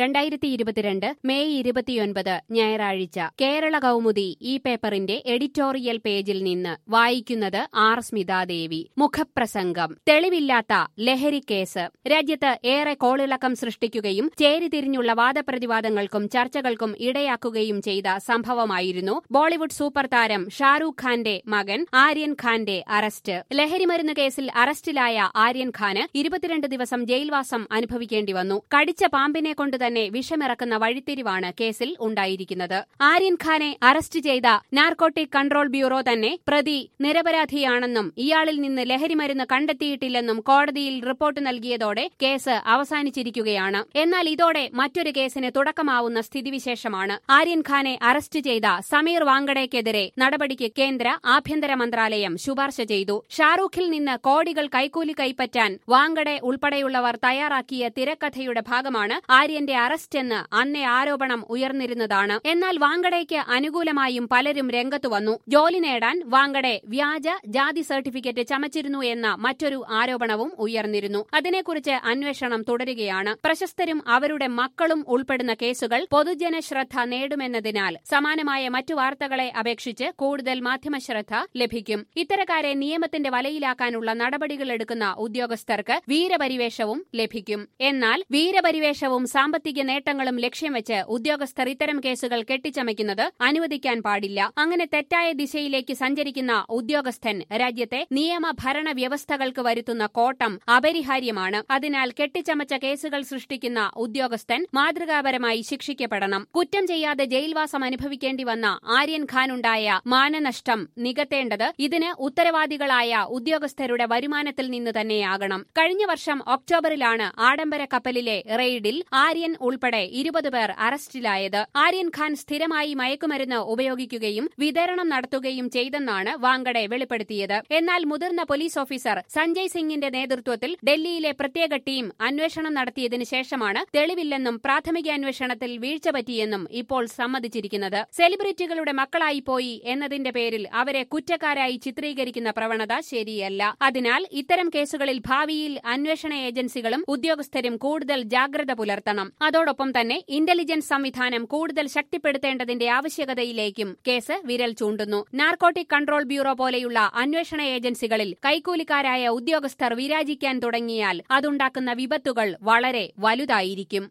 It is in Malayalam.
രണ്ടായിരത്തി ഇരുപത്തിരണ്ട് മെയ് ഇരുപത്തിയൊൻപത് ഞായറാഴ്ച കേരള കൗമുദി ഈ പേപ്പറിന്റെ എഡിറ്റോറിയൽ പേജിൽ നിന്ന് വായിക്കുന്നത് ആർ സ്മിതാദേവി മുഖപ്രസംഗം തെളിവില്ലാത്ത ലഹരിക്കേസ് രാജ്യത്ത് ഏറെ കോളിളക്കം സൃഷ്ടിക്കുകയും ചേരിതിരിഞ്ഞുള്ള വാദപ്രതിവാദങ്ങൾക്കും ചർച്ചകൾക്കും ഇടയാക്കുകയും ചെയ്ത സംഭവമായിരുന്നു ബോളിവുഡ് സൂപ്പർ താരം ഷാറൂഖ് ഖാന്റെ മകൻ ആര്യൻ ഖാന്റെ അറസ്റ്റ് ലഹരിമരുന്ന് കേസിൽ അറസ്റ്റിലായ ആര്യൻ ഖാന് ഇരുപത്തിരണ്ട് ദിവസം ജയിൽവാസം അനുഭവിക്കേണ്ടി വന്നു കടിച്ച പാമ്പിനെ കൊണ്ട് തന്നെ വിഷമിറക്കുന്ന വഴിത്തിരിവാണ് കേസിൽ ഉണ്ടായിരിക്കുന്നത് ആര്യൻ ഖാനെ അറസ്റ്റ് ചെയ്ത നാർക്കോട്ടിക് കൺട്രോൾ ബ്യൂറോ തന്നെ പ്രതി നിരപരാധിയാണെന്നും ഇയാളിൽ നിന്ന് ലഹരിമരുന്ന് കണ്ടെത്തിയിട്ടില്ലെന്നും കോടതിയിൽ റിപ്പോർട്ട് നൽകിയതോടെ കേസ് അവസാനിച്ചിരിക്കുകയാണ് എന്നാൽ ഇതോടെ മറ്റൊരു കേസിന് തുടക്കമാവുന്ന സ്ഥിതിവിശേഷമാണ് ആര്യൻ ഖാനെ അറസ്റ്റ് ചെയ്ത സമീർ വാങ്കഡയ്ക്കെതിരെ നടപടിക്ക് കേന്ദ്ര ആഭ്യന്തര മന്ത്രാലയം ശുപാർശ ചെയ്തു ഷാറൂഖിൽ നിന്ന് കോടികൾ കൈക്കൂലി കൈപ്പറ്റാൻ വാങ്കഡെ ഉൾപ്പെടെയുള്ളവർ തയ്യാറാക്കിയ തിരക്കഥയുടെ ഭാഗമാണ് ആര്യന്റെ അറസ്റ്റെന്ന് അന്നേ ആരോപണം ഉയർന്നിരുന്നതാണ് എന്നാൽ വാങ്കഡയ്ക്ക് അനുകൂലമായും പലരും രംഗത്തു വന്നു ജോലി നേടാൻ വാങ്കഡെ വ്യാജ ജാതി സർട്ടിഫിക്കറ്റ് ചമച്ചിരുന്നു എന്ന മറ്റൊരു ആരോപണവും ഉയർന്നിരുന്നു അതിനെക്കുറിച്ച് അന്വേഷണം തുടരുകയാണ് പ്രശസ്തരും അവരുടെ മക്കളും ഉൾപ്പെടുന്ന കേസുകൾ പൊതുജന ശ്രദ്ധ നേടുമെന്നതിനാൽ സമാനമായ മറ്റു വാർത്തകളെ അപേക്ഷിച്ച് കൂടുതൽ മാധ്യമശ്രദ്ധ ലഭിക്കും ഇത്തരക്കാരെ നിയമത്തിന്റെ വലയിലാക്കാനുള്ള നടപടികൾ എടുക്കുന്ന ഉദ്യോഗസ്ഥർക്ക് വീരപരിവേഷവും ലഭിക്കും എന്നാൽ വീരപരിവേഷവും സാമ്പത്തിക നേട്ടങ്ങളും ലക്ഷ്യം വെച്ച് ഉദ്യോഗസ്ഥർ ഇത്തരം കേസുകൾ കെട്ടിച്ചമയ്ക്കുന്നത് അനുവദിക്കാൻ പാടില്ല അങ്ങനെ തെറ്റായ ദിശയിലേക്ക് സഞ്ചരിക്കുന്ന ഉദ്യോഗസ്ഥൻ രാജ്യത്തെ നിയമ ഭരണ വ്യവസ്ഥകൾക്ക് വരുത്തുന്ന കോട്ടം അപരിഹാര്യമാണ് അതിനാൽ കെട്ടിച്ചമച്ച കേസുകൾ സൃഷ്ടിക്കുന്ന ഉദ്യോഗസ്ഥൻ മാതൃകാപരമായി ശിക്ഷിക്കപ്പെടണം കുറ്റം ചെയ്യാതെ ജയിൽവാസം അനുഭവിക്കേണ്ടി വന്ന ആര്യൻ ഖാനുണ്ടായ മാനനഷ്ടം നികത്തേണ്ടത് ഇതിന് ഉത്തരവാദികളായ ഉദ്യോഗസ്ഥരുടെ വരുമാനത്തിൽ നിന്ന് തന്നെയാകണം കഴിഞ്ഞ വർഷം ഒക്ടോബറിലാണ് ആഡംബര കപ്പലിലെ റെയ്ഡിൽ ആര്യൻ ഉൾപ്പെടെ ഇരുപത് പേർ അറസ്റ്റിലായത് ആര്യൻ ഖാൻ സ്ഥിരമായി മയക്കുമരുന്ന് ഉപയോഗിക്കുകയും വിതരണം നടത്തുകയും ചെയ്തെന്നാണ് വാങ്കഡെ വെളിപ്പെടുത്തിയത് എന്നാൽ മുതിർന്ന പോലീസ് ഓഫീസർ സഞ്ജയ് സിംഗിന്റെ നേതൃത്വത്തിൽ ഡൽഹിയിലെ പ്രത്യേക ടീം അന്വേഷണം നടത്തിയതിനു ശേഷമാണ് തെളിവില്ലെന്നും പ്രാഥമിക അന്വേഷണത്തിൽ വീഴ്ച പറ്റിയെന്നും ഇപ്പോൾ സമ്മതിച്ചിരിക്കുന്നത് സെലിബ്രിറ്റികളുടെ മക്കളായി പോയി എന്നതിന്റെ പേരിൽ അവരെ കുറ്റക്കാരായി ചിത്രീകരിക്കുന്ന പ്രവണത ശരിയല്ല അതിനാൽ ഇത്തരം കേസുകളിൽ ഭാവിയിൽ അന്വേഷണ ഏജൻസികളും ഉദ്യോഗസ്ഥരും കൂടുതൽ ജാഗ്രത പുലർത്തണം അതോടൊപ്പം തന്നെ ഇന്റലിജൻസ് സംവിധാനം കൂടുതൽ ശക്തിപ്പെടുത്തേണ്ടതിന്റെ ആവശ്യകതയിലേക്കും കേസ് വിരൽ ചൂണ്ടുന്നു നാർക്കോട്ടിക് കൺട്രോൾ ബ്യൂറോ പോലെയുള്ള അന്വേഷണ ഏജൻസികളിൽ കൈക്കൂലിക്കാരായ ഉദ്യോഗസ്ഥർ വിരാജിക്കാൻ തുടങ്ങിയാൽ അതുണ്ടാക്കുന്ന വിപത്തുകൾ വളരെ വലുതായിരിക്കും